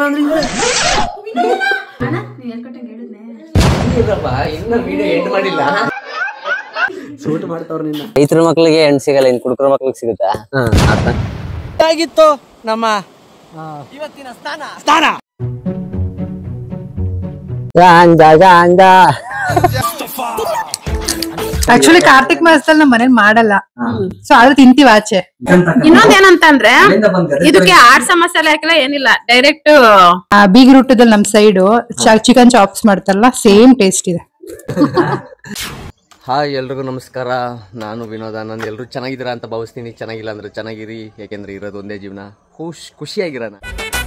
ಅಂದ್ರೆ ಇವ್ರೆ. ಅಣ್ಣ ನೀವ್ ಹೇಳ್ಕೊಟ್ಟಂಗೆ ಹೇಳಿದ್ನೆ ಇಲ್ಲಪ್ಪ ಇನ್ನ ವಿಡಿಯೋ ಎಂಡ್ ಮಾಡಿಲ್ಲ ಸೂಟ್ ಮಾಡ್ತಾವ್ರ ನಿನ್ನ ರೈತರ ಮಕ್ಳಿಗೆ ಹೆಣ್ ಸಿಗಲ್ಲ ಇನ್ ಕುಡುಕರ ಮಕ್ಳಿಗೆ ಸಿಗುತ್ತಾ ಆಗಿತ್ತು ನಮ್ಮ ಇವತ್ತಿನ ಸ್ಥಾನ ಸ್ಥಾನ ಗಾಂಜಾ ಗಾಂಜಾ ಆಕ್ಚುಲಿ ಕಾರ್ತಿಕ್ ಮಾಸದಲ್ಲಿ ನಮ್ಮ ಮನೇಲಿ ಮಾಡಲ್ಲ ಸೊ ಆದ್ರೆ ತಿಂತೀವಿ ಆಚೆ ಇನ್ನೊಂದ್ ಏನಂತಂದ್ರೆ ಇದಕ್ಕೆ ಆಡ್ಸ ಮಸಾಲೆ ಹಾಕಿಲ್ಲ ಏನಿಲ್ಲ ಡೈರೆಕ್ಟ್ ಆ, ಬೀಗರೂಟದಲ್ಲಿ ನಮ್ ಸೈಡು ಚಿಕನ್ ಚಾಪ್ಸ್ ಮಾಡ್ತಾರಲ್ಲ ಸೇಮ್ ಟೇಸ್ಟ್ ಇದೆ ಹಾಯ್ ಎಲ್ರಿಗೂ ನಮಸ್ಕಾರ ನಾನು ವಿನೋದ ನಾನು ಎಲ್ಲರೂ ಚೆನ್ನಾಗಿದ್ದೀರಾ ಅಂತ ಭಾವಿಸ್ತೀನಿ ಚೆನ್ನಾಗಿಲ್ಲ ಅಂದ್ರೆ ಚೆನ್ನಾಗಿರಿ ಯಾಕೆಂದ್ರೆ ಇರೋದು ಒಂದೇ ಜೀವನ ಖುಷ್ ಖುಷಿಯಾಗಿರೋಣ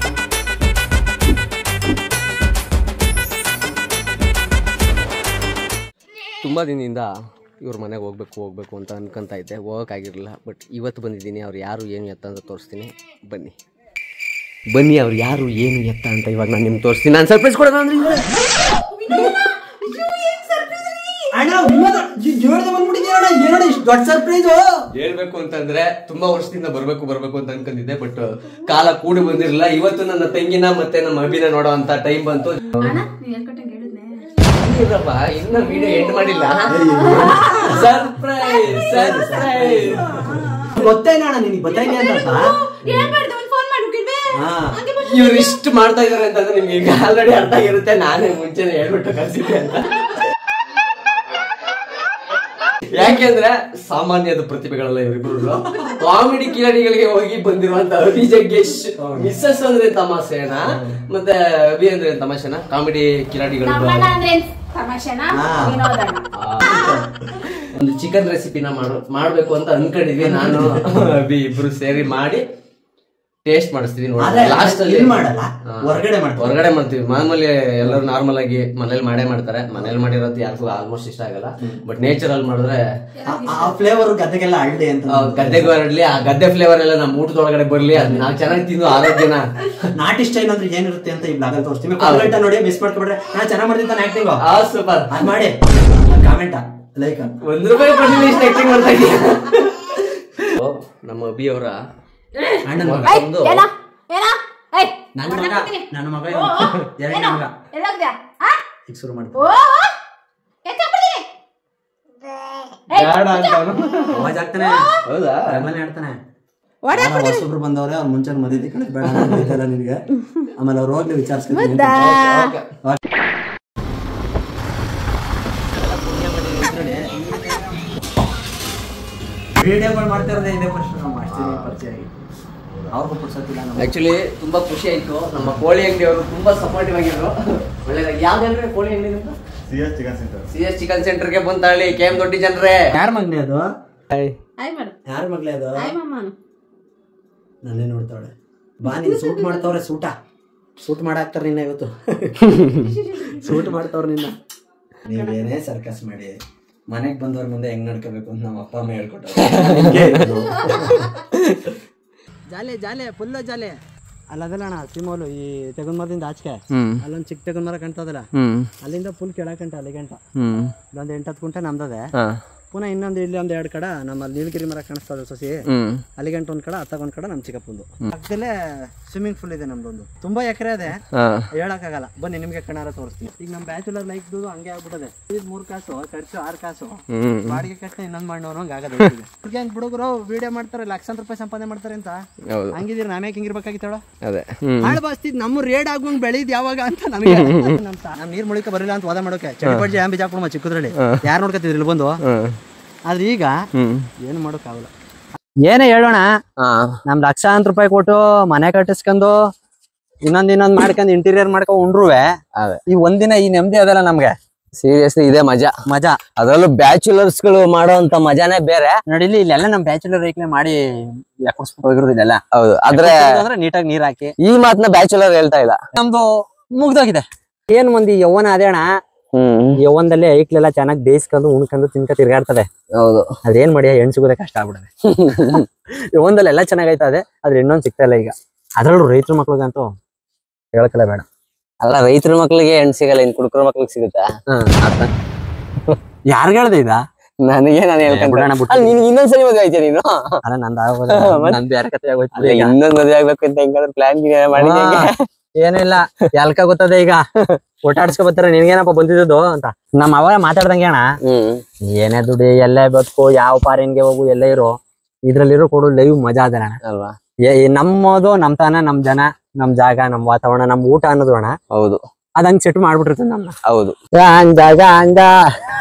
ತುಂಬ ದಿನದಿಂದ ಇವ್ರ ಮನೆಗೆ ಹೋಗ್ಬೇಕು ಹೋಗ್ಬೇಕು ಅಂತ ಅನ್ಕೊಂತ ಇದ್ದೆ ಹೋಗೋಕ್ಕಾಗಿರಲಿಲ್ಲ ಬಟ್ ಇವತ್ತು ಬಂದಿದ್ದೀನಿ ಅವ್ರು ಯಾರು ಏನು ಎತ್ತ ಅಂತ ತೋರಿಸ್ತೀನಿ ಬನ್ನಿ ಬನ್ನಿ ಅವ್ರು ಯಾರು ಏನು ಎತ್ತ ಅಂತ ಇವಾಗ ನಾನು ನಿಮ್ಗೆ ತೋರಿಸ್ತೀನಿ ನಾನು ಸರ್ಪ್ರೈಸ್ ಕೊಡೋಣ ಅಂದ್ರೆ ಇವ್ರೆ. ದೊಡ್ಡ ಸರ್ಪ್ರೈಸ್ ಹೇಳ್ಬೇಕು ಅಂತಂದ್ರೆ ತುಂಬಾ ವರ್ಷದಿಂದ ಬರ್ಬೇಕು ಬರ್ಬೇಕು ಅಂತ ಅನ್ಕೊಂಡಿದ್ದೆ ಬಟ್ ಕಾಲ ಕೂಡಿ ಬಂದಿರಲಿಲ್ಲ ಇವತ್ತು ನನ್ನ ತಂಗಿನ ಮತ್ತೆ ನಮ್ಮ ಅಭಿನ ನೋಡೋ ಅಂತ ಟೈಮ್ ಬಂತು ಅಣ್ಣ ನೀವ್ ಹೇಳ್ಕೊಟ್ಟಂಗೆ ಹೇಳಿದ್ನೆ ಇಲ್ಲಪ್ಪ ಇನ್ನ ವಿಡಿಯೋ ಎಂಡ್ ಮಾಡಿಲ್ಲ ಸರ್ಪ್ರೈಸ್ ಸರ್ಪ್ರೈಸ್ ಗೊತ್ತೇನಣ್ಣ ನಿನಗೆ ಗೊತ್ತಾಯ್ತು ಅಂತ ಹೇಳ್ಬಾರ್ದು ಒಂದ್ ಫೋನ್ ಮಾಡ್ಬಿಟ್ಟಿದ್ವಿ ಇವ್ರು ಇಷ್ಟು ಮಾಡ್ತಾ ಇದಾರೆ ಅಂತಂದ್ರೆ ನಿಮ್ಗೆ ಈಗ ಆಲ್ರೆಡಿ ಅರ್ಥ ಆಗಿರುತ್ತೆ ನಾನೇ ಮುಂಚೆನೆ ಹೇಳ್ಬಿಟ್ಟು ಕಳ್ಸಿದ್ದೆ ಅಂತ ಯಾಕೆಂದ್ರೆ ಸಾಮಾನ್ಯದ ಪ್ರತಿಭೆಗಳಲ್ಲ ಇವರಿಬ್ರು ಕಾಮಿಡಿ ಕಿಲಾಡಿಗಳಿಗೆ ಹೋಗಿ ಬಂದಿರುವಂತ ಅಭಿ ಜಗ್ಗೇಶ್ ಮಿಸ್ಸಸ್ ಅಂದ್ರೆ ತಮಾಷೆನ ಮತ್ತೆ ಅಭಿ ಅಂದ್ರೆ ತಮಾಷೆನ ಕಾಮಿಡಿ ಕಿಲಾಡಿಗಳು ನಮ್ಮಣ್ಣ ಅಂದ್ರೆ ಏನ್ ತಮಾಷೆನ ವಿನೋದಣ್ಣ ಒಂದು ಚಿಕನ್ ರೆಸಿಪಿನ ಮಾಡು ಮಾಡ್ಬೇಕು ಅಂತ ಅನ್ಕೊಂಡಿದ್ವಿ ನಾನು ಅಭಿ ಇಬ್ರು ಸೇರಿ ಮಾಡಿ ಟೇಸ್ಟ್ ಮಾಡಿಸ್ತೀವಿ ಆದ್ರೆ ಲಾಸ್ಟ್ ಅಲ್ಲಿ ಇಲ್ಲಿ ಮಾಡಲ್ಲ ಹಾ. ಹೊರಗಡೆ ಮಾಡ್ತೀವಿ ಹೊರಗಡೆ ಮಾಡ್ತೀವಿ ಮಾಮೂಲಿ ಎಲ್ಲರೂ ನಾರ್ಮಲ್ ಆಗಿ ಮನೇಲಿ ಮಾಡೇ ಮಾಡ್ತಾರೆ ಮನೇಲಿ ಮಾಡಿರೋದು ಯಾರಿಗೂ ಆಲ್ಮೋಸ್ಟ್ ಇಷ್ಟ ಆಗಲ್ಲ ಬಟ್ ನೇಚರಲ್ ಮಾಡಿದ್ರೆ ಆ- ಆ ಫ್ಲೇವರ್ ಗದ್ದೆಗೆಲ್ಲ ಹಳ್ಳಿ ಅಂತ ಆ ಗದ್ದೆಗೆ ಬರಲಿ ಆ ಗದ್ದೆ ಫ್ಲೇವರ್ ಎಲ್ಲ ನಮ್ಮ ಊಟದೊಳಗಡೆ ಬರ್ಲಿ ಅದ್ ನಾವ್ ಚೆನ್ನಾಗಿ ತಿಂದು ಆರೋಗ್ಯನ ನಾಟಿ ಸ್ಟೈಲ್ ಅಂದ್ರೆ ಏನಿರುತ್ತೆ ಅಂತ ಈ ಬ್ಲಾಗ್ ಅಲ್ಲಿ ತೋರಿಸ್ತೀವಿ ಕಾಮೆಂಟ್ ನೋಡಿ ಮಿಸ್ ಮಾಡ್ಕೊಬಿಡ್ರೆ ನಾ ಚೆನ್ನಾಗಿ ಮಾಡ್ತಿದ್ದಾನೆ ಆಕ್ಟಿಂಗ್ ಆ ಸೂಪರ್ ಅದ್ ಮಾಡಿ ಕಾಮೆಂಟ್ ಲೈಕ್ ಒಂದ್ ರೂಪಾಯಿ ಕೊಟ್ಟಿಲ್ಲ ಇಷ್ಟು ಆಕ್ಟಿಂಗ್ ಮಾಡ್ತಾ ಇದೀಯ ಓ, ನಮ್ಮ ಅಭಿ ಅವರ ಅಣ್ಣನ ಮಗ ಒಂದು ಏನ ಏನ ಏಯ್ ನನ್ನ ಹೊಡ್ಕೊಂಡ್ ಮಗ ಬರ್ತೀನಿ. ನನ್ನ ಮಗ ಓ, ಓ, ಎರಡನೇ ಏನು? ಮಗ ಎಲ್ಲೋಗ್ದ್ಯಾ? ಆ? ಈಗ ಶುರು ಮಾಡ್ತೀನಿ ಓ, ಓ, ಎತ್ತಾಕ್ಬಿಡ್ತೀನಿ. ಏಯ್, ಅವಾಜ್ ಆಗ್ತಾನೆ ಹೌದಾ ರಂಗನೆ ಆಡ್ತಾನೆ ಹೊಸಬ್ರು ಬಂದವ್ರೆ ಅವ್ರ ಮುಂಚೆ ಮದುವೆ ಕಡೆ ಬೇಡ ಅಂತ ಹೇಳ್ತಾರ ನಿನ್ಗೆ ಆಮೇಲೆ ಅವ್ರು ಹೋಗ್ಲಿ ವಿಚಾರಿಸ್ಕೊಂಡು ವಿಡಿಯೋಗಳು ಮಾಡ್ತಾ ಇರೋದೇ ಇದೇ ಫಸ್ಟ್ ನಾವು ಮಾಡ್ತೀವಿ ಪರಿಚಯ ಆಗಿ ಅವ್ರಿಗೂ ಪುರ್ಸತ್ತಿಲ್ಲ ನಮ್ಗೆ. ಆಕ್ಚುಲಿ ತುಂಬಾ ಖುಷಿ ಆಯ್ತು ನಮ್ಮ ಕೋಳಿ ಅಂಗಡಿ ಅವರು ತುಂಬಾ ಸಪೋರ್ಟಿವ್ ಆಗಿದ್ರು ಒಳ್ಳೇದಾಗಿ ಯಾವ್ದೇನ್ರಿ ಕೋಳಿ ಅಂಗಡಿ ನಿಮ್ದು ಸಿ ಎಸ್ ಚಿಕನ್ ಸೆಂಟರ್ಗೆ ಬಂತಾಳಿ ಕೆ ಎಂ ದೊಡ್ಡಿ ಜನರೇ ಯಾರ ಮಗ್ನೆ ಅದು ಹಾಯ್ ಮಾಡು. ಯಾರ ಮಗ್ಲೆ ಅದು ಹಾಯ್ ಮಾಮನು. ನನ್ನೇ ನೋಡ್ತಾವಳೆ ಬಾ ನೀನು ಸೂಟ್ ಮಾಡ್ತಾವ್ರೆ ಸೂಟ ಸೂಟ್ ಮಾಡಾಕ್ತಾರ ನಿನ್ನ ಇವತ್ತು ಸೂಟ್ ಮಾಡ್ತಾವ್ರ ನಿನ್ನ ನೀವೇನೇ ಸರ್ಕಸ್ ಮಾಡಿ ಮನೆಗೆ ಬಂದವ್ರ ಮುಂದೆ ಹೆಂಗ್ ನಡ್ಕೋಬೇಕು ಅಂತ ನಮ್ಮ ಅಪ್ಪ ಅಮ್ಮ ಹೇಳ್ಕೊಟ್ಟಾರೆ ಜಾಲೆ ಜಾಲೆ ಫುಲ್ಲು ಜಾಲೆ ಅಲ್ಲ ಅದಲ್ಲ ಅಣ್ಣ ಸಿಮೋಲು ಈ ತೆಗೊಂಡ್ ಮರದಿಂದ ಆಚೆ ಅಲ್ಲೊಂದ್ ಚಿಕ್ಕ ತೆಗೊಂಡ್ ಮರ ಕಾಣ್ತದಲ್ಲ ಅಲ್ಲಿಂದ ಫುಲ್ ಕೆಳಕಂಟ ಅಲ್ಲಿ ಗಂಟ ಇಲ್ಲೊಂದ್ ಎಂಟತ್ತು ಗುಂಟೆ ನಮ್ದದೆ ಪುನಃ ಇನ್ನೊಂದು ಇಲ್ಲಿ ಒಂದ್ ಎರಡು ಕಡ ನಮ್ಮ ನೀಲಗಿರಿ ಮರ ಕಾಣಿಸ್ತದ ಸೊಸಿ ಅಲ್ಲಿ ಗಂಟ ಒಂದ್ ಕಡ ಹತ್ತಾಗ ಒಂದ್ ಕಡ ನಮ್ ಚಿಕ್ಕಪ್ಪಂದು ಪಕ್ಕದಲ್ಲೇ ಸ್ವಿಮ್ಮಿಂಗ್ ಪೂಲ್ ಇದೆ ನಮ್ದೊಂದು ತುಂಬಾ ಎಕರೆ ಇದೆ ಹೇಳಕ್ಕಾಗಲ್ಲ ಬನ್ನಿ ನಿಮ್ಗೆ ಕಣ್ಣಾರ ತೋರಿಸ್ತೀನಿ ಈಗ ನಮ್ ಬ್ಯಾಚುಲರ್ ಲೈಫ್ ಹಂಗೆ ಆಗ್ಬಿಟ್ಟದೆ ಇದು ಮೂರ್ ಕಾಸು ಖರ್ಚು ಆರ್ ಕಾಸು ಬಾಡಿಗೆ ಕಟ್ಟ ಇನ್ನೊಂದ್ ಮಾಡೋರು ಹಂಗ ಆಗದ ಈಗ ಹುಡುಗರು ವಿಡಿಯೋ ಮಾಡ್ತಾರೆ ಲಕ್ಷಾಂತರ ರೂಪಾಯಿ ಸಂಪಾದನೆ ಮಾಡ್ತಾರೆ ಅಂತ ಹೌದು ಹಂಗಿದ್ರೆ ನಾನೇ ಹಿಂಗಿರ್ಬೇಕಾಗಿತ್ತೇಳ ಅದೇ ಹಾಳು ಬಾಸ್ತಿದ್ ನಮ್ಮ ರೇಡ್ ಆಗುವಂಗ್ ಬೆಳೆದ್ ಯಾವಾಗ ಅಂತ ನಮಗೆ ನಮ್ ನೀರ್ ಮುಳಿಕ ಬರಲಿಲ್ಲ ಅಂತ ವಾದ ಮಾಡೋಕೆ ಚಡಿಪಡ್ಜಿ ಆಂಬಿ ಜಾಕೊಂಡು ಚಿಕ್ಕದ್ರಲ್ಲಿ ಯಾರು ನೋಡ್ಕೊತಿದ್ರಿ ಇಲ್ಲಿ ಬಂದು ಆದ್ರೆ ಈಗ ಏನು ಮಾಡೋಕ್ಕಾಗಲ್ಲ ಏನೇ ಹೇಳೋಣ ನಮ್ ಲಕ್ಷಾಂತರ ರೂಪಾಯಿ ಕೊಟ್ಟು ಮನೆ ಕಟ್ಟಿಸ್ಕೊಂಡು ಇನ್ನೊಂದ್ ಇನ್ನೊಂದ್ ಮಾಡ್ಕೊಂಡ್ ಇಂಟೀರಿಯರ್ ಮಾಡ್ಕೊಂಡ್ ಉಂಡ್ರುವೆ ಅದೇ. ಈ ಒಂದಿನ ಈ ನೆಮ್ಮದಿ ಅದಲ್ಲ ನಮ್ಗೆ ಸೀರಿಯಸ್ಲಿ ಇದೆ ಮಜಾ ಮಜಾ ಅದ್ರಲ್ಲೂ ಬ್ಯಾಚುಲರ್ಸ್ ಗಳು ಮಾಡೋಂತ ಮಜಾನೇ ಬೇರೆ ನೋಡಿಲಿ ಇಲ್ಲೆಲ್ಲ ನಮ್ ಬ್ಯಾಚುಲರ್ ಐಕ್ಲೆ ಮಾಡಿ ಯಾಕೊಡ್ಸ್ಬಿಟ್ಟು ಹೋಗಿರೋದು ಇದೆಲ್ಲ ಹೌದು ಆದ್ರೆ ಅಂದ್ರೆ ನೀಟಾಗಿ ನೀರ್ ಹಾಕಿ ಈ ಮಾತನ್ನ ಬ್ಯಾಚುಲರ್ ಹೇಳ್ತಾ ಇಲ್ಲ ನಮ್ದು ಮುಗ್ದೋಗಿದೆ ಏನ್ ಮಂದಿ ಯೌವನ ಅದೇ ಅಣ್ಣ ಹ್ಮ್ ಯೌವನದಲ್ಲಿ ಐಕ್ಲೆಲ್ಲ ಚೆನ್ನಾಗಿ ಬೇಯಿಸ್ಕೊಂಡು ಉಣ್ಕೊಂಡು ತಿನ್ಕ ತಿರ್ಗಾಡ್ತದೆ ಹೌದು ಅದೇನ್ ಮಾಡಿ ಹೆಣ್ ಸಿಗೋದೇ ಕಷ್ಟ ಆಗ್ಬಿಡದೆ ಯೌವನದಲ್ಲಿ ಎಲ್ಲ ಚೆನ್ನಾಗೈತದೆ ಆದ್ರೆ ಇನ್ನೊಂದ್ ಸಿಗ್ತಾ ಇಲ್ಲ ಈಗ ಅದ್ರಲ್ಲೂ ರೈತರ ಮಕ್ಳಿಗಂತೂ ಹೇಳಕಲ್ಲ ಬೇಡ ಅಲ್ಲ ರೈತರ ಮಕ್ಳಿಗೆ ಹೆಣ್ ಸಿಗಲ್ಲ ಇನ್ ಕುಡುಕರ ಮಕ್ಳಿಗೆ ಸಿಗುತ್ತಾ ಯಾರ್ಗ ಹೇಳ್ದೆ ಇದ ನನಗೆ ನಾನು ಬಿಡೋಣ ಬಿಟ್ಟು. ಹೇಳ್ಕೊಂಡ್ರೆ ನಿನ್ ಇನ್ನೊಂದ್ಸರಿ ಮದ್ವೆ ಆಯ್ತಾ ನೀನು ಅಲ್ಲ ನಂದು ಆಗೋದ ಮತ್ತೆ? ನಂದು ಬೇರೆ ಕತೆ ಅಲ್ಲ, ಆಗೋಯ್ತು ಈಗ. ಇನ್ನೊಂದ್ ಮದ್ವೆ ಆಗ್ಬೇಕು ಅಂತ ಹೆಂಗಾದ್ರೆ ಪ್ಲಾನ್ ಮಾಡಿ ಹಾ. ಏನಿಲ್ಲ ಎಲ್ಕ ಗೊತ್ತದೆ ಈಗ ಓಟಾಡ್ಸ್ಕೊ ಬರ್ತಾರೆ ನಿನ್ಗೇನಪ್ಪ ಬಂದಿದ್ದು ಅಂತ ನಮ್ಮ ಅವಾಗ ಮಾತಾಡ್ದಂಗೆ ಅಣ್ಣ ಹ್ಮ್ ಏನೇ ದುಡಿ ಎಲ್ಲೇ ಬದುಕು ಯಾವ ಫಾರಿನ್ಗೆ ಹೋಗು ಎಲ್ಲೇ ಇರೋ ಇದ್ರಲ್ಲಿರೋ ಕೊಡು ಲೈವ್ ಮಜಾ ಅದ ಅಣ್ಣ ಅಲ್ವಾ ಏ- ಈ ನಮ್ಮದು ನಮ್ ತಾನ ನಮ್ ಜನ ನಮ್ ಜಾಗ ನಮ್ ವಾತಾವರಣ ನಮ್ ಊಟ ಅನ್ನೋದು ಅಣ್ಣ ಹೌದು ಅದ್ ಹಂಗ್ ಸೆಟ್ ಮಾಡ್ಬಿಟ್ಟಿರ್ತದೆ ನಮ್ನ ಹೌದು ಗಾಂಜಾ ಗಾಂಜಾ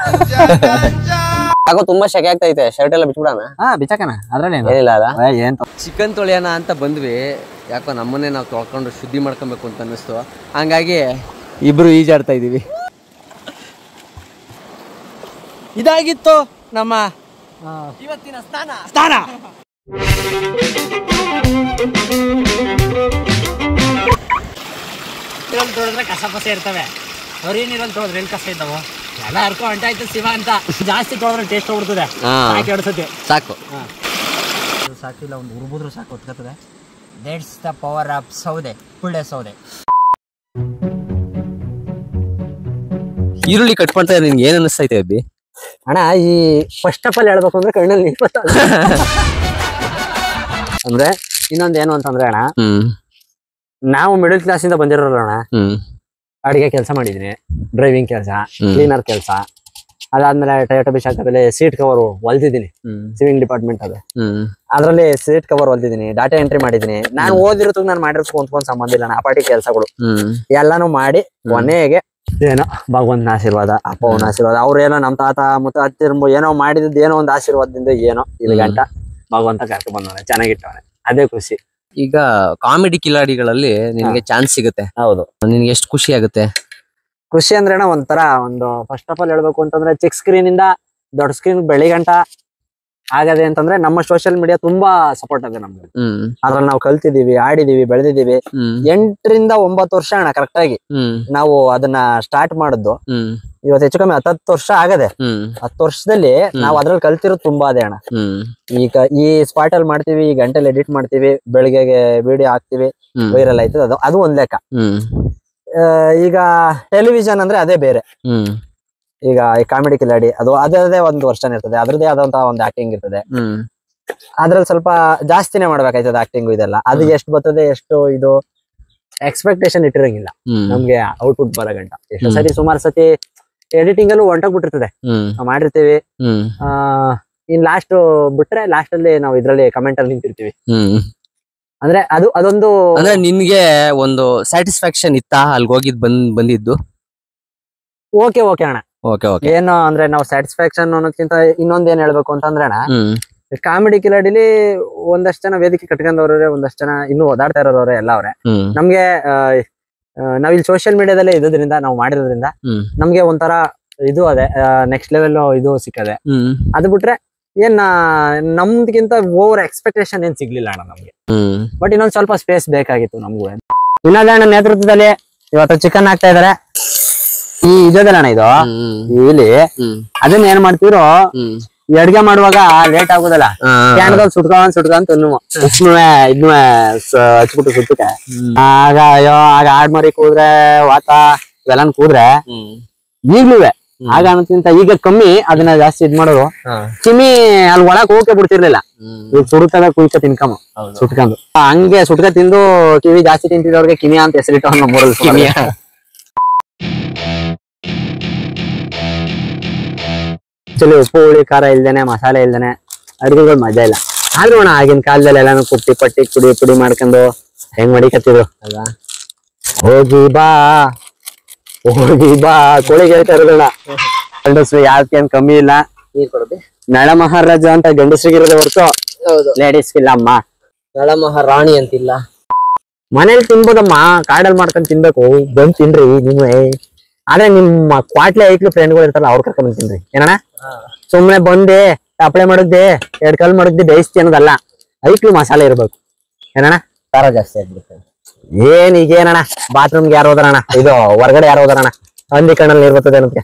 ಯಾಕೋ ತುಂಬಾ ಶೆಕೆ ಆಗ್ತೈತೆ ಶರ್ಟ್ ಎಲ್ಲ ಬಿಟ್ಬಿಡಣ ಹಾ ಬಿಚಾಕಣ ಅದ್ರಲ್ಲಿ ಏನಿಲ್ಲ ಅಲ್ಲ ಏನ್ ಚಿಕನ್ ತೊಳೆಯೋಣ ಅಂತ ಬಂದ್ವಿ ಯಾಕೋ ನಮ್ಮನ್ನೇ ನಾವು ತೊಳ್ಕೊಂಡು ಶುದ್ಧಿ ಮಾಡ್ಕೊಬೇಕು ಅಂತ ಅನ್ನಿಸ್ತು ಹಂಗಾಗಿ ಇಬ್ರು ಈಜಾಡ್ತಾ ಇದೀವಿ ಇದಾಗಿತ್ತು ನಮ್ಮ ಇವತ್ತಿನ ಸ್ನಾನ ಸ್ನಾನ ನೀರಲ್ಲಿ ತೊಳೆದ್ರೆ ಕಸ ಪಸ ಇರ್ತವೆ ಹೊರಿ ನೀರಲ್ಲಿ ತೊಳೆದ್ರೆ ಎಲ್ಲಿ ಕಸ ಇದ್ದಾವೆ ಎಲ್ಲ ಹರ್ಕೊ ಹೊಂಟಾಯ್ತು ಶಿವ ಅಂತ ಜಾಸ್ತಿ ತೊಳೆದ್ರೆ ಟೇಸ್ಟ್ ಹೋಗ್ಬಿಡ್ತದೆ ಹಾ. ಸಾಕು ಎಡ್ಸತಿ ಸಾಕು ಸಾಕಿಲ್ಲ ಒಂದು ಉರ್ಬುದ್ರು ಸಾಕು ಹೊತ್ಕೊತದೆ ದೇಟ್ಸ್ ದ ಪವರ್ ಆಫ್ ಸೌದೆ ಪುಳ್ಳೆ ಸೌದೆ ಈರುಳ್ಳಿ ಕಟ್ ಮಾಡ್ತಾ ನಿನ್ಗೆ ಏನ್ ಅನಿಸ್ತೈತೆ ಅಬ್ಬಿ ಅಣ್ಣ ಈ ಫಸ್ಟ್ ಆಫ್ ಆಲ್ ಹೇಳ್ಬೇಕು ಅಂದ್ರೆ ಕಣ್ಣಲ್ಲಿ ನೀರ್ ಬರ್ತಾವೆ. ಅಂದ್ರೆ ಇನ್ನೊಂದ್ ಏನು ಅಂತಂದ್ರೆ ಅಣ್ಣ ಹ್ಮ್ ನಾವು ಮಿಡಲ್ ಕ್ಲಾಸ್ ಇಂದ ಬಂದಿರೋಲ್ಲ ಅಣ್ಣ ಹ್ಮ್ ಅಡಿಗೆ ಕೆಲಸ ಮಾಡಿದೀನಿ ಡ್ರೈವಿಂಗ್ ಕೆಲಸ ಹ್ಮ್. ಕ್ಲೀನರ್ ಕೆಲಸ ಅದಾದ್ಮೇಲೆ ಟೊಯೋಟೋ ಬಿಸಾಕದಲ್ಲಿ ಸೀಟ್ ಕವರ್ ಹೊಲ್ದಿದ್ದೀನಿ ಹ್ಮ್ ಸಿವಿಂಗ್ ಡಿಪಾರ್ಟ್ಮೆಂಟ್ ಅದು ಹ್ಮ್ ಅದ್ರಲ್ಲಿ ಸೀಟ್ ಕವರ್ ಹೊಲ್ದಿದ್ದೀನಿ ಡಾಟಾ ಎಂಟ್ರಿ ಮಾಡಿದೀನಿ ನಾನು ಓದಿರೋದು ನಾನು ಮಾಡಿರೋದಕ್ಕೆ ಹೊಂದ್ಕೊಂಡ್ ಸಂಬಂಧ ಇಲ್ಲ ಅಣ್ಣ ಆ ಪಾಟಿ ಕೆಲಸಗಳು ಹ್ಮ್ ಎಲ್ಲಾನು ಮಾಡಿ ಕೊನೆಗೆ ಏನೋ ಭಗವಂತನ ಆಶೀರ್ವಾದ ಅಪ್ಪವನ ಆಶೀರ್ವಾದ ಅವ್ರೇನೋ ನಮ್ ತಾತ ಮುತ್ತ ಹತ್ತಿರ ಏನೋ ಮಾಡಿದ್ದು ಏನೋ ಒಂದು ಆಶೀರ್ವಾದದಿಂದ ಏನೋ ಇಲ್ಲಿ ಗಂಟ ಭಗವಂತ ಕರ್ಕೊಂಡ್ ಬಂದವನೆ ಚೆನ್ನಾಗಿಟ್ಟವನೆ ಅದೇ ಖುಷಿ ಈಗ ಕಾಮಿಡಿ ಕಿಲಾಡಿಗಳಲ್ಲಿ ನಿನ್ಗೆ ಚಾನ್ಸ್ ಸಿಗುತ್ತೆ ಹೌದು ನಿನ್ಗೆ ಎಷ್ಟು ಖುಷಿ ಆಗುತ್ತೆ ಖುಷಿ ಅಂದ್ರೆ ಅಣ್ಣ ಒಂಥರ ಒಂದು ಫಸ್ಟ್ ಆಫ್ ಆಲ್ ಹೇಳ್ಬೇಕು ಅಂತಂದ್ರೆ ಚಿಕ್ಕ ಸ್ಕ್ರೀನ್ ಇಂದ ದೊಡ್ಡ ಸ್ಕ್ರೀನ್ ಬೆಳಿಗಂಟ ಆಗದೆ ಅಂತಂದ್ರೆ ನಮ್ಮ ಸೋಷಿಯಲ್ ಮೀಡಿಯಾ ತುಂಬಾ ಸಪೋರ್ಟ್ ಇದೆ ನಮ್ಗೆ ಹ್ಮ್ ಅದ್ರಲ್ಲಿ ನಾವು ಕಲ್ತಿದೀವಿ ಆಡಿದೀವಿ ಬೆಳೆದಿದೀವಿ ಹ್ಮ್ ಎಂಟರಿಂದ ಒಂಬತ್ತು ವರ್ಷ ಅಣ್ಣ ಕರೆಕ್ಟ್ ಆಗಿ ಹ್ಮ್ ನಾವು ಅದನ್ನ ಸ್ಟಾರ್ಟ್ ಮಾಡಿದ್ದು ಹ್ಮ್ ಇವತ್ತು ಹೆಚ್ಚು ಕಮ್ಮಿ ಹತ್ತತ್ತು ವರ್ಷ ಆಗದೆ ಹ್ಮ್ ಹತ್ತು ವರ್ಷದಲ್ಲಿ ನಾವು ಅದ್ರಲ್ಲಿ ಕಲ್ತಿರೋದು ತುಂಬಾ ಅದೇ ಅಣ್ಣ ಹ್ಮ್ ಈಗ ಈ ಸ್ಪಾಟ್ ಅಲ್ಲಿ ಮಾಡ್ತೀವಿ ಈ ಗಂಟೆಲಿ ಎಡಿಟ್ ಮಾಡ್ತೀವಿ ಬೆಳಿಗ್ಗೆಗೆ ವಿಡಿಯೋ ಹಾಕ್ತಿವಿ ಹ್ಮ್ ವೈರಲ್ ಆಯ್ತದೆ ಅದು ಅದು ಒಂದ್ ಲೆಕ್ಕ ಹ್ಮ್ ಆ, ಈಗ ಟೆಲಿವಿಷನ್ ಅಂದ್ರೆ ಅದೇ ಬೇರೆ ಹ್ಮ್ ಈಗ ಈ ಕಾಮಿಡಿ ಕಿಲಾಡಿ ಅದು ಅದೇ ಒಂದು ವರ್ಷನ್ ಇರ್ತದೆ ಅದ್ರದೇ ಆದಂತಹ ಒಂದು ಆಕ್ಟಿಂಗ್ ಇರ್ತದೆ ಹ್ಮ್ ಅದ್ರಲ್ಲಿ ಸ್ವಲ್ಪ ಜಾಸ್ತಿನೇ ಮಾಡ್ಬೇಕಾಯ್ತದೆ ಆಕ್ಟಿಂಗ್ ಇದೆಲ್ಲ ಅದು ಎಷ್ಟು ಬರ್ತದೆ ಎಷ್ಟು ಇದು ಎಕ್ಸ್ಪೆಕ್ಟೇಷನ್ ಇಟ್ಟಿರಂಗಿಲ್ಲ ಹ್ಮ್ ನಮ್ಗೆ ಔಟ್ಪುಟ್ ಬರೋ ಗಂಟ ಎಷ್ಟು ಹ್ಮ್. ಸರಿ ಸುಮಾರು ಸತಿ ಎಡಿಟಿಂಗ್ ಅಲ್ಲೂ ಹೊಂಟೋಗ್ಬಿಟ್ಟಿರ್ತದೆ ಹ್ಮ್ ನಾವ್ ಮಾಡಿರ್ತೀವಿ ಹ್ಮ್ ಆ ಇನ್ ಲಾಸ್ಟ್ ಬಿಟ್ರೆ ಲಾಸ್ಟ್ ಅಲ್ಲಿ ನಾವು ಇದ್ರಲ್ಲಿ ಕಮೆಂಟ್ ಅಲ್ಲಿ ನಿಂತಿರ್ತೀವಿ ಹ್ಮ್ ಅಂದ್ರೆ ಅದು ಅದೊಂದು ಅಂದ್ರೆ ನಿನ್ಗೆ ಒಂದು ಸ್ಯಾಟಿಸ್ಫ್ಯಾಕ್ಷನ್ ಇತ್ತಾ ಅಲ್ಗ್ ಹೋಗಿದ್ ಬಂದ್ ಬಂದಿದ್ದು ಓಕೆ ಓಕೆ ಅಣ್ಣ ಓಕೆ ಓಕೆ ಏನು ಅಂದ್ರೆ ನಾವು ಸ್ಯಾಟಿಸ್ಫ್ಯಾಕ್ಷನ್ ಅನ್ನೋದಕ್ಕಿಂತ ಇನ್ನೊಂದ್ ಏನ್ ಹೇಳ್ಬೇಕು ಅಂತಂದ್ರೆ ಅಣ್ಣ ಹ್ಮ್ ಕಾಮಿಡಿ ಕಿಲಾಡಿಲಿ ಒಂದಷ್ಟು ಜನ ವೇದಿಕೆ ಕಟ್ಕೊಂಡವ್ರೆ ಒಂದಷ್ಟು ಜನ ಇನ್ನೂ ಓದಾಡ್ತಾ ಇರೋರವ್ರೆ ಎಲ್ಲ ಅವ್ರೆ ಹ್ಮ್ ನಮ್ಗೆ ಆ, ಆ, ನಾವ್ ಇಲ್ಲಿ ಸೋಷಿಯಲ್ ಮೀಡಿಯಾದಲ್ಲೇ ಇರೋದ್ರಿಂದ ನಾವು ಮಾಡಿರೋದ್ರಿಂದ ಹ್ಮ್ ನಮ್ಗೆ ಒಂಥರ ಇದು ಅದೇ ನೆಕ್ಸ್ಟ್ ಲೆವೆಲ್ ಇದು ಸಿಕ್ಕದೆ ಹ್ಮ್ ಅದು ಬಿಟ್ರೆ ಏನ್ ಆ, ನಮ್ದ್ಕಿಂತ ಓವರ್ ಎಕ್ಸ್ಪೆಕ್ಟೇಷನ್ ಏನ್ ಸಿಗ್ಲಿಲ್ಲ ಅಣ್ಣ ನಮ್ಗೆ ಹ್ಮ್ ಬಟ್ ಇನ್ನೊಂದ್ ಸ್ವಲ್ಪ ಸ್ಪೇಸ್ ಬೇಕಾಗಿತ್ತು ನಮಗೂ ವಿನೋದ್ ಅಣ್ಣ ನೇತೃತ್ವದಲ್ಲಿ ಇವತ್ತು ಚಿಕನ್ ಹಾಕ್ತಾ ಇದಾರೆ ಈ ಇದದಲ್ಲ ಅಣ್ಣ ಇದು ಹ್ಮ್ ಈ ಇಲ್ಲಿ ಹ್ಮ್ ಅದನ್ನ ಏನ್ ಮಾಡ್ತಿರೋ ಹ್ಮ್ ಈ ಅಡ್ಗೆ ಮಾಡುವಾಗ ಲೇಟ್ ಆಗುದಲ್ಲ ಆ, ಕ್ಯಾನ್ದಲ್ಲಿ ಸುಟ್ಕೊಂಡ್ ಸುಟ್ಕೊಂಡ್ ತಿನ್ನು ಉಪ್ಪು ಇದ್ನು ಹಚ್ಬಿಟ್ಟು ಸುಟ್ಟಕ್ಕೆ ಆಗ ಅಯ್ಯೋ ಆಗ ಆಡ್ಮರಿ ಕೂದ್ರೆ ವಾತ ಇವೆಲ್ಲ ಕೂದ್ರೆ ಹ್ಮ್ ಈಗ್ಲೂ ಆಗ ಅನ್ನೋದ್ಕಿಂತ ಈಗ ಕಮ್ಮಿ ಅದನ್ನ ಜಾಸ್ತಿ ಇದ್ ಮಾಡೋರು ಹಾ. ಕಿಮಿ ಅಲ್ಲಿ ಒಳಗ್ ಹೋಗಕ್ಕೆ ಬಿಡ್ತಿರ್ಲಿಲ್ಲ ಹ್ಮ್ ಈಗ ಸುಡುತ್ತದ ಕುಯ್ಕ ತಿನ್ಕಮ ಹೌದು. ಸುಟ್ಕೊಂಡು ಹಂಗೆ ಸುಟ್ಕ ತಿಂದು ಕಿವಿ ಜಾಸ್ತಿ ತಿಂತಿದವ್ರಿಗೆ ಕಿಮಿಯಾ ಅಂತ ಹೆಸರಿಟ್ಟು ನಮ್ಮ ಊರಲ್ಲಿ ಕಿಮಿಯ. ಆಕ್ಚುಲಿ ಉಪ್ಪು ಹುಳಿ ಖಾರ ಇಲ್ದೇನೆ ಮಸಾಲೆ ಇಲ್ದೇನೆ ಅಡುಗೆಗಳು ಮಜಾ ಇಲ್ಲ ಆದ್ರೂ ಅಣ್ಣ ಆಗಿನ ಕಾಲದಲ್ಲಿ ಎಲ್ಲಾನು ಕುಟ್ಟಿ ಪಟ್ಟಿ ಪುಡಿ ಪುಡಿ ಮಾಡ್ಕೊಂಡು ಹೆಂಗ್ ಮಡಿಕತ್ತಿದ್ರು ಅಲ್ವಾ ಹೋಗಿ ಬಾ ಹೋಗಿ ಬಾ ಕೋಳಿಗೆ ಹೇಳ್ತಾ ಇರೋದಣ್ಣ ಗಂಡಸ್ರು ಯಾವ್ದಕ್ಕೇನ್ ಕಮ್ಮಿ ಇಲ್ಲ ನೀರ್ ಕೊಡಬಿ ನಳ ಮಹಾರಾಜ ಅಂತ ಗಂಡಸ್ರಿಗೆ ಇರೋದೇ ಹೊರತು ಹೌದು ಲೇಡೀಸ್ ಇಲ್ಲ ಅಮ್ಮ ನಳ ಮಹಾರಾಣಿ ಅಂತಿಲ್ಲ ಮನೇಲಿ ತಿನ್ಬೋದಮ್ಮ ಕಾಡಲ್ಲಿ ಮಾಡ್ಕೊಂಡ್ ತಿನ್ಬೇಕು ಬಂದ್ ತಿನ್ರಿ ನೀವೇ ಆದ್ರೆ ನಿಮ್ಮ ಕ್ವಾಟ್ಲೆ ಐಕ್ಳು ಫ್ರೆಂಡ್ಗಳು ಇರ್ತಾರಲ್ಲ ಅವ್ರ ಕರ್ಕೊಂಡ್ ಬಂದ್ ತಿನ್ರಿ ಏನಣ್ಣ ಸುಮ್ನೆ ಬಂದೆ ಅಪ್ಲೈ ಮಾಡಿದ್ದೆ ಎರಡ್ ಕಲ್ ಮಾಡಿದ್ದೆ ಬೇಯಿಸ್ತಿ ಅನ್ನೋದಲ್ಲ ಐಕ್ಳು ಮಸಾಲೆ ಇರ್ಬೇಕು ಏನಣ್ಣ ಖಾರ ಜಾಸ್ತಿ ಆಗ್ಬಿಡುತ್ತೆ ಏನ್ ಈಗೇನಣ್ಣ ಬಾತ್ರೂಮ್ಗೆ ಯಾರು ಹೋದಾರಣ್ಣ ಇದು ಹೊರಗಡೆ ಯಾರು ಹೋದಾರಣ್ಣ ಹಂದಿ ಕಣ್ಣಲ್ಲಿ ನೀರ್ ಬರ್ತದೆ ಅನ್ನೋದಕ್ಕೆ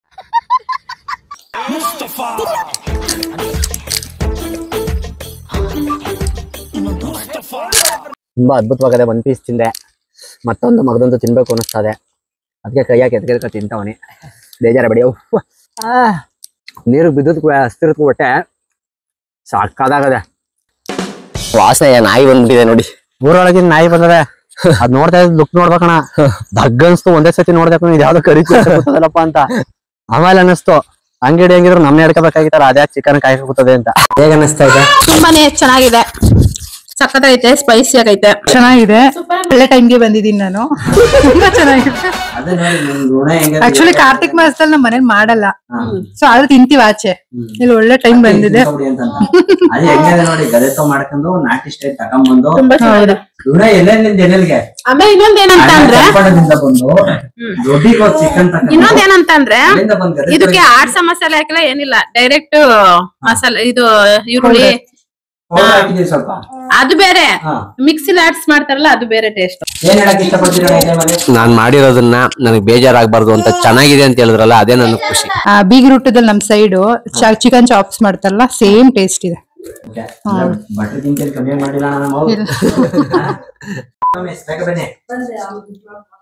ತುಂಬಾ ಅದ್ಭುತವಾಗದೆ ಒಂದ್ ಪೀಸ್ ತಿಂದೆ ಮತ್ತೊಂದು ಮಗದೊಂದು ತಿನ್ಬೇಕು ಅನಿಸ್ತದೆ ಅದಕ್ಕೆ ಕೈಯಾಗಿ ಎದ್ಗೆದ್ಕ ತಿಂತಾವನಿ ಬೇಜಾರ ಬಿಡಿ ಉಫ್. ಆ, ನೀರು ಬಿದ್ದದ್ ಹಸ್ತಿರತ್ ಹೊಟ್ಟೆ ಸಾಕಾದಾಗದೆ ವಾಸನೆ ನಾಯಿ ಬಂದ್ಬಿಟ್ಟಿದೆ ನೋಡಿ ಊರೊಳಗಿನ ನಾಯಿ ಬಂದದೆ ಅದ್ ನೋಡ್ತಾ ಇದ್ ಲುಕ್ ನೋಡ್ಬೇಕಣ ದಗ್ ಅನ್ಸ್ತು ಒಂದೇ ಸತಿ ನೋಡ್ಬೇಕು ಇದು ಯಾವ್ದೋ ಕರಿ ಕೂತದಲ್ಲಪ್ಪ ಅಂತ ಆಮೇಲೆ ಅನ್ನಿಸ್ತು ಅಂಗಡಿ ಹೆಂಗಿದ್ರು ನಮ್ನ ಹಿಡ್ಕೋಬೇಕಾಗಿತ್ತಾರ ಅದೇ ಚಿಕನ್ ಕಾಯ್ಕ ಕೂತದೆ ಅಂತ ಹೇಗ ಅನ್ನಿಸ್ತಾ ಇದೆ ತುಂಬಾನೇ ಚೆನ್ನಾಗಿದೆ ಸಖತ್ತೈತೆ ಸ್ಪೈಸಿ ಆಗೈತೆ ಚೆನ್ನಾಗಿದೆ ಒಳ್ಳೆ ಟೈಮ್ಗೆ ಬಂದಿದ್ದೀನಿ ನಾನು ತುಂಬಾ ಚೆನ್ನಾಗಿದೆ ಆಕ್ಚುಲಿ ಕಾರ್ತಿಕ್ ಮಾಸದಲ್ಲಿ ನಮ್ಮ ಮನೇಲಿ ಮಾಡಲ್ಲ ಸೊ ಆದ್ರೆ ತಿಂತೀವಿ ಆಚೆ ಇಲ್ಲಿ ಒಳ್ಳೆ ಟೈಮ್ ಬಂದಿದೆ ಅದೇ ಹೆಂಗಿದೆ ನೋಡಿ ಗದೆ ತೊ ಮಾಡ್ಕೊಂಡು ನಾಟಿ ಸ್ಟೈಲ್ ತಗೊಂಡ್ಬಂದು ತುಂಬಾ ಚೆನ್ನಾಗಿದೆ ಇವನ ಎಲ್ಲೆಲ್ಲಿಂದ ಎಲ್ಲೆಲ್ಗೆ ಆಮೇಲೆ ಇನ್ನೊಂದ್ ಏನಂತ ಅಂದ್ರೆ ಚನ್ನಪಟ್ಟಣದಿಂದ ಬಂದು ದೊಡ್ಡಿಗೆ ಹೋಗಿ ಚಿಕನ್ ತಗೊಂಡು ಇನ್ನೊಂದ್ ಏನಂತ ಅಂದ್ರೆ ಅಲ್ಲಿಂದ ಬಂದ್ ಗದೆ ಇದಕ್ಕೆ ಆಡ್ಸ ಮಸಾಲೆ ಹಾಕಿಲ್ಲ ಏನಿಲ್ಲ ಡೈರೆಕ್ಟ್ ಮಸಾಲೆ ಇದು ಈರುಳ್ಳಿ ಪೌಡರ್ ಹಾಕಿದೀವಿ ಸ್ವಲ್ಪ ಅದು ಬೇರೆ ಹಾ. ಮಿಕ್ಸಿಲಿ ಆಡ್ಸ್ ಮಾಡ್ತಾರಲ್ಲ ಅದು ಬೇರೆ ಟೇಸ್ಟ್ ಏನ್ ಹೇಳಕ್ ಇಷ್ಟಪಡ್ತೀರಾ ಇದೇ ಮೇಲೆ ನಾನು ಮಾಡಿರೋದನ್ನ ನನಗೆ ಬೇಜಾರಾಗಬಾರ್ದು ಅಂತ ಚೆನ್ನಾಗಿದೆ ಅಂತ ಹೇಳಿದ್ರಲ್ಲ ಅದೇ ನನಗೆ ಖುಷಿ ಆ, ಬೀಗರೂಟದಲ್ಲಿ ನಮ್ ಸೈಡು ಚಿಕನ್ ಚಾಪ್ಸ್ ಮಾಡ್ತಾರಲ್ಲ ಸೇಮ್ ಟೇಸ್ಟ್ ಇದೆ ಬಟ್ರ್ ಗಿಂಕೆಲ್ ಕಮ್ಮಿ ಮಾಡಿಲ್ಲ ನಮ್ಮ ಬನ್ನಿ